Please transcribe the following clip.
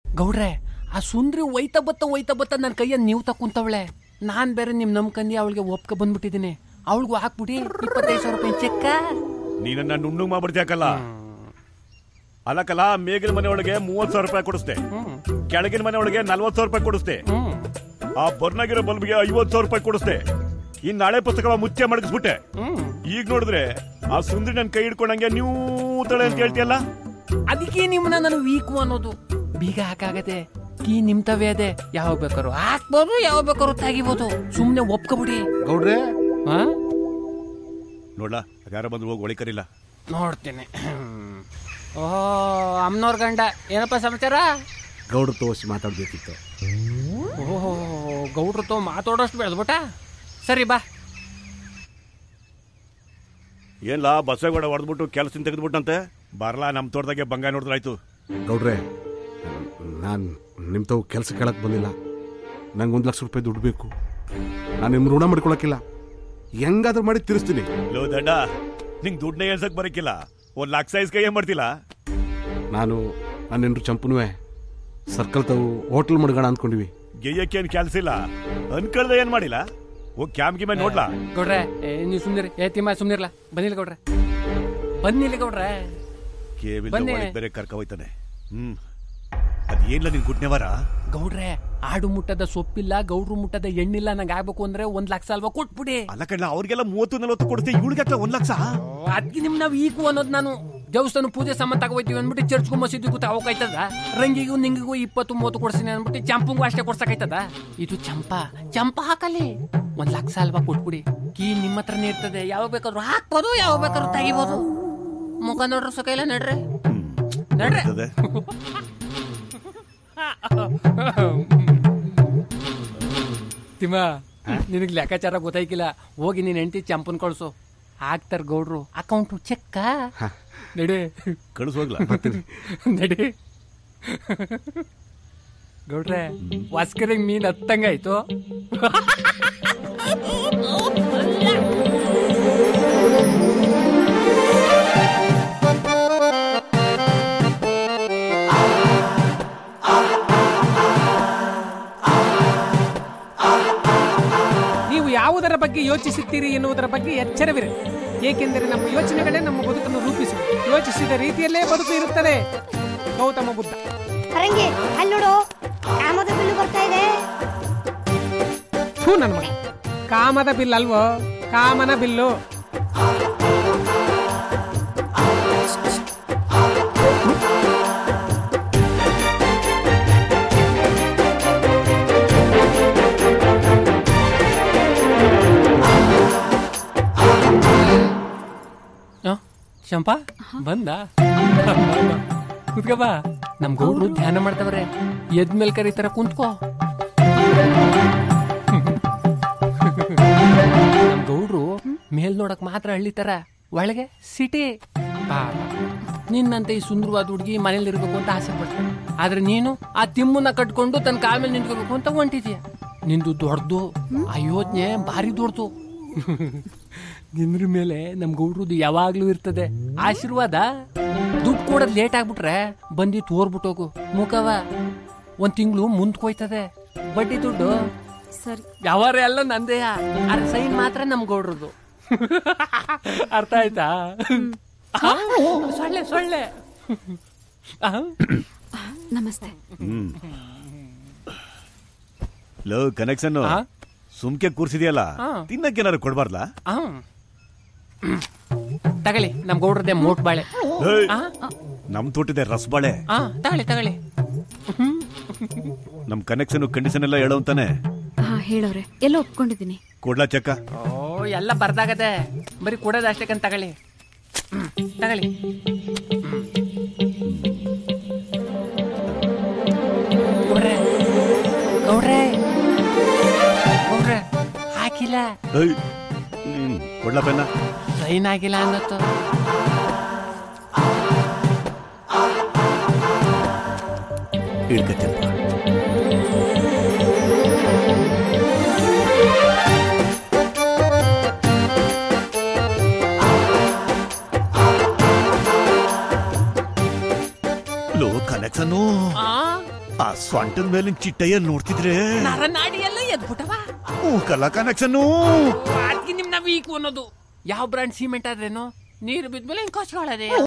ಗೌಡ್ರೆ ಆ ಸುಂದ್ರಿ ಒಯ್ತಾ ಬತ್ತ ಒಯ್ತಾ ಬತ್ತ ನನ್ನ ಕೈಯ ನೀವು ತಕ್ಕುಂತವಳೆ ನಾನ್ ಬೇರೆ ನಿಮ್ ನಂಬ್ಕಂದಿ ಅವಳಿಗೆ ಒಪ್ಕ ಬಂದ್ಬಿಟ್ಟಿದ್ದೀನಿ ಅವಳಿಗೂ ಹಾಕ್ಬಿಡಿ ಇಪ್ಪತ್ತೈದು ಸಾವಿರ ರೂಪಾಯಿ ಚೆಕ್ಕ ನೀನನ್ನ ನುಣ್ಣಗ್ ಮಾಡ್ಬಿಡ್ತೀಯಕಲ್ಲ ಅಲ್ಲಕಲ್ಲ ಮೇಗಿನ ಮನೆ ಒಳಗೆ ಮೂವತ್ ಸಾವಿರ ರೂಪಾಯಿ ಕೊಡಿಸ್ದೆ ಕೆಳಗಿನ ಮನೆ ಒಳಗೆ ನಲ್ವತ್ ಸಾವಿರ ರೂಪಾಯಿ ಕೊಡಿಸ್ದೆ ಹ್ಮ್ ಆ ಬರ್ನಾಗಿರೋ ಬಲ್ಬ್ಗೆ ಐವತ್ ಸಾವಿರ ರೂಪಾಯಿ ಕೊಡಿಸ್ದೆ ಈ ನಾಳೆ ಪುಸ್ತಕ ಮುಚ್ಚೆ ಮಡಗಿಸ್ಬಿಟ್ಟೆ ಹ್ಮ್ ಈಗ ನೋಡಿದ್ರೆ ಆ ಸುಂದ್ರಿ ನನ್ ಕೈ ಹಿಡ್ಕೊಂಡಂಗೆ ನೀವು ತಳೆ ಅಂತ ಹೇಳ್ತೀಯಲ್ಲ ಅದಕ್ಕೆ ನಿಮ್ಮನ್ನ ನಾನು ವೀಕು ಅನ್ನೋದು ಬೀಗ ಹಾಕಾಗದೆ ಕೀ ನಿಮ್ತವೇ ಅದೇ ಯಾವಾಗ ಬೇಕಾರು ಹಾಕ್ಬೋದು ಯಾವಾಗ ಬೇಕಾರು ತೆಗಿಬೋದು ಸುಮ್ನೆ ಒಪ್ಕೊಬಿಡಿ ಗೌಡ್ರೆ ಹಾ ನೋಡ್ಲಾ ಯಾರ ಬಂದ್ರು ಹೋಗಿ ಒಳಿಕರಿಲ್ಲ ನೋಡ್ತೀನಿ ಓ ಅಮ್ಮನವ್ರ ಗಂಡ ಏನಪ್ಪ ಸಮಾಚಾರ ಗೌಡ್ರ ತೋರಿಸಿ ಮಾತಾಡ್ಬೇಕಿತ್ತು ಓಹೋ ಗೌಡ್ರ ತೋ ಮಾತಾಡೋಷ್ಟು ಬೆಳೆದ್ಬಿಟ್ಟ ಸರಿ ಬಾ ಏನ್ಲಾ ಬಸವಗೌಡ ಹೊಡೆದ್ಬಿಟ್ಟು ಕೆಲಸ ತೆಗೆದ್ಬಿಟ್ಟಂತೆ ಬರ್ಲಾ ನಮ್ ತೋಟದಾಗೆ ಬಂಗಾಯ ನೋಡಿದ್ರಾಯ್ತು ಗೌಡ್ರೆ ನಾನು ನಿಮ್ಮ ತಾವು ಕೆಲಸ ಕೇಳಕ್ಕೆ ಬಂದಿಲ್ಲ ನಂಗೆ ಒಂದು ಲಕ್ಷ ರೂಪಾಯಿ ದುಡ್ಡು ಬೇಕು ನಾನು ನಿಮ್ಮ ಋಣ ಮಾಡ್ಕೊಳಕ್ಕಿಲ್ಲ ಹೆಂಗಾದ್ರೂ ಮಾಡಿ ತಿರ್ಸ್ತೀನಿ ಲೋ ದಡ್ಡ ನಿಂಗ್ ದುಡ್ಡನ್ನ ಏಳ್ಸಕ್ ಬರಕ್ಕಿಲ್ಲ ಒಂದ್ ಲಕ್ಷ ಸೈಜ್ ಕೈ ಏನ್ ಮಾಡ್ತಿಲ್ಲ ನಾನು ನನ್ನ ಹೆಂಡ್ರು ಚಂಪುನುವೆ ಸರ್ಕಲ್ ತಾವು ಹೋಟ್ಲ್ ಮಡ್ಗೋಣ ಅಂದ್ಕೊಂಡಿವಿ ಗೆಯ್ಯಕ್ಕೇನ್ ಕೆಲ್ಸ ಇಲ್ಲ ಅನ್ಕಳ್ದೆ ಏನ್ ಮಾಡಿಲ್ಲ ಹೋಗ್ ಕ್ಯಾಮ್ ಗಿಮೆ ನೋಡ್ಲಾ ಗೌಡ್ರೆ ಏ ನೀವು ಸುಮ್ನಿರಿ ಏ ತಿಮ್ಮ ಸುಮ್ನಿರ್ಲ ಬನ್ನಿಲ್ಲ ಗೌಡ್ರೆ ಬನ್ನಿಲ್ಲ ಗೌಡ್ರೆ ಕೇವಿಲ್ ಬನ್ನಿ. ಒಳಗ್ ಬೇರೆ ಕರ್ಕ ಹೋಯ್ತಾನೆ ಹ್ಮ್ ಅದ್ ಏನ್ಲ ನಿನ್ ಗುಟ್ನೆವಾರ ಗೌಡ್ರೆ ಆಡು ಮುಟ್ಟದ ಸೊಪ್ಪಿಲ್ಲ ಗೌಡ್ರು ಮುಟ್ಟದ ಎಣ್ಣಿಲ್ಲ ನಂಗೆ ಆಗ್ಬೇಕು ಅಂದ್ರೆ ಒಂದ್ ಲಕ್ಷ ಅಲ್ವಾ ಕೊಟ್ಬಿಡಿ ಅಲ್ಲ ಕಣ್ಣ ಅವ್ರಿಗೆಲ್ಲ ಮೂವತ್ತು ನಲ್ವತ್ತು ಕೊಡ್ತೀವಿ ಇವಳಿಗೆ ಒಂದ್ ಲಕ್ಷ ಅದಕ್ಕೆ ನಿಮ್ ನಾವ್ ಈಗೂ ಅನ್ನೋದು ನಾನು ದೇವಸ್ಥಾನ ಪೂಜೆ ಸಾಮಾನ್ ತಗೋಯ್ತೀವಿ ಅಂದ್ಬಿಟ್ಟು ಚರ್ಚ್ಗೂ ಮಸೀದಿಗೂ ತಗೋಕಾಯ್ತದ ರಂಗಿಗೂ ನಿಂಗಿಗೂ ಇಪ್ಪತ್ತು ಮೂವತ್ತು ಕೊಡ್ಸಿನಿ ಅಂದ್ಬಿಟ್ಟು ಚಂಪಂಗೂ ಅಷ್ಟೇ ಕೊಡ್ಸಕಾಯ್ತದ ಇದು ಚಂಪ ಚಂಪ ಹಾಕಲಿ ಒಂದ್ ಲಕ್ಷ ಅಲ್ವಾ ಕೊಟ್ಬಿಡಿ ಕೀ ನಿಮ್ಮ ಹತ್ರನೇ ಇರ್ತದೆ ಯಾವಾಗ ಬೇಕಾದ್ರೂ ಹಾಕ್ಬೋದು ಯಾವಾಗ ಬೇಕಾದ್ರೂ ತೆಗಿಬೋದು ಮುಖ ನೋಡ್ರ ಸುಖ ಇಲ್ಲ ನಡ್ರಿ ನಡ್ರಿ ಇರ್ತದೆ. ತಿಮ್ಮ ನಿನಗ್ ಲೆಕ್ಕಾಚಾರ ಗೊತ್ತಾಯ್ಕಿಲ್ಲ ಹೋಗಿ ನೀನ್ ಹೆಂಡತಿ ಚಂಪನ್ ಕಳ್ಸು ಹಾಕ್ತಾರ ಗೌಡ್ರು ಅಕೌಂಟ್ ಚೆಕ್ಕ ನಡಿ ಕಳ್ಸ್ ಹೋಗ್ಲಾ ನಡಿ ಗೌಡ್ರೆ ವಾಸ್ಕರಿಗೆ ಮೀನ್ ಹತ್ತಂಗಾಯ್ತು ನೀವು ಯಾವುದರ ಬಗ್ಗೆ ಯೋಚಿಸುತ್ತೀರಿ ಎನ್ನುವುದರ ಬಗ್ಗೆ ಎಚ್ಚರವಿರಿ ಏಕೆಂದರೆ ನಮ್ಮ ಯೋಚನೆಗಳೇ ನಮ್ಮ ಬದುಕನ್ನು ರೂಪಿಸುವ ಯೋಚಿಸಿದ ರೀತಿಯಲ್ಲೇ ಬದುಕು ಇರುತ್ತದೆ ಗೌತಮ ಬುದ್ಧ ಅರಂಗಿ ಅಲ್ಲಿ ನೋಡು ಕಾಮದ ಬಿಲ್ಲು ಬರ್ತಾ ಇದೆ ಥೂ ನನ್ನ ಮಗ ಕಾಮದ ಬಿಲ್ ಅಲ್ವೋ ಕಾಮನ ಬಿಲ್ಲು ಆ, ಶಂಪಾ ಬಂದ ಕುತ್ಕ ಬಾ ನಮ್ ಗೌಡ್ರು ಧ್ಯಾನ ಮಾಡ್ತವ್ರೆ ಎದ್ಮೇಲ್ ಕರೀತಾರ ಕುಂತ್ಕೋ ನಮ್ ಗೌಡ್ರು ಮೇಲ್ ನೋಡಕ್ ಮಾತ್ರ ಹಳ್ಳಿತಾರ ಒಳಗೆ ಸಿಟಿ ಪಾಪ ನಿನ್ನಂತೆ ಈ ಸುಂದರವಾದ ಹುಡುಗಿ ಮನೇಲಿ ಇರ್ಬೇಕು ಅಂತ ಆಸೆ ಪಡ್ತಾನೆ ಆದ್ರೆ ನೀನು ಆ ತಿಮ್ಮನ್ನ ಕಟ್ಕೊಂಡು ತನ್ನ ಕಾಲ ಮೇಲೆ ನಿಂತ್ಕೋಬೇಕು ಅಂತ ಹೊಂಟಿದ್ಯ ನಿಂದು ದೊಡ್ಡದು ಆ ಯೋಚನೆ ಭಾರಿ ದೊಡ್ಡದು ನಿಮ್ರ ಮೇಲೆ ನಮ್ ಗೌಡ್ರದ್ದು ಯಾವಾಗ್ಲೂ ಇರ್ತದೆ ಆಶೀರ್ವಾದ ದುಡ್ಡು ಕೊಡೋದ್ ಲೇಟ್ ಆಗ್ಬಿಟ್ರೆ ಬಂದಿ ತೋರ್ಬಿಟ್ಟೋಗು ಮುಖವ ಒಂದ್ ತಿಂಗಳು ಮುಂದ್ಕೋಯ್ತದೆ ಬಡ್ಡಿ ದುಡ್ಡು ಸರಿ ಯಾವಾರ ಎಲ್ಲ ನಂದೇಯ ಅದ್ರ ಸೈನ್ ಮಾತ್ರ ನಮ್ ಗೌಡ್ರದ್ದು ಅರ್ಥ ಆಯ್ತಾ ಆ, ಸೊಳ್ಳೆ ಸೊಳ್ಳೆ ಆ? ನಮಸ್ತೆ ಹ್ಮ್ ಲೋ ಕನೆಕ್ಷನ್ ಆ? ಸುಮ್ಕೆ ಕೂರ್ಸಿದ್ಯಲ್ಲ ಆ. ತಿನ್ನಕ್ಕೇನಾರು ಕೊಡ್ಬಾರ್ಲಾ ಆ. ತಗಳಿ ನಮ್ ಗೌಡ್ರದ್ದೇ ಮೋಟ್ ಬಾಳೆ ಏಯ್, ಆ? ನಮ್ ತೋಟಿದೆ ರಸಬಾಳೆ ಆ, ತಗಳಿ ತಗಳಿ ನಮ್ ಕನೆಕ್ಷನ್ ಕಂಡೀಷನ್ ಎಲ್ಲ ಹೇಳೋ ಅಂತಾನೆ ಹಾ ಹೇಳವ್ರೆ ಎಲ್ಲ ಒಪ್ಕೊಂಡಿದ್ದೀನಿ ಕೊಡ್ಲಾ ಚೆಕ್ಕ ಓ ಎಲ್ಲ ಬರ್ದಾಗದೆ ಬರೀ ಕೊಡೋದು ಅಷ್ಟಕ್ಕಂತ ತಗಳಿ ಹ್ಮ್, ತಗಳಿ ಹ್ಮ್. ಗೌಡ್ರೆ ಗೌಡ್ರೆ ಗೌಡ್ರೆ ಹಾಕಿಲ್ಲ ಏಯ್, ಹ್ಮ್, ಕೊಡ್ಲಾ ಪೆನ್ನ ಸೈನ್ ಆಗಿಲ್ಲ ಅನ್ನತ್ತು ಹಿಡ್ಕತ್ತಪ್ಪ ಲೋ ಕನೆಕ್ಷನ್ ಆ ಆ ಸೊಂಟದ ಮೇಲಿನ ಚಿಟ್ಟಯ್ಯ ನೋಡ್ತಿದ್ರೆ ನರನಾಡಿ ಎಲ್ಲ ಎದ್ಬಿಟ್ಟವ ಕಲ ಕನೆಕ್ಷನ್ ಅದಕ್ಕೆ ನಿಮ್ನ ವೀಕ್ ಅನ್ನೋದು ಯಾವ ಬ್ರಾಂಡ್ ಸಿಮೆಂಟ್ ಆದ್ರೇನು ನೀರು ಬಿದ್ಮೇಲೆ ಹಿಂಗ್ ಕೊಚ್ಕೊಳ್ಳೋದೆ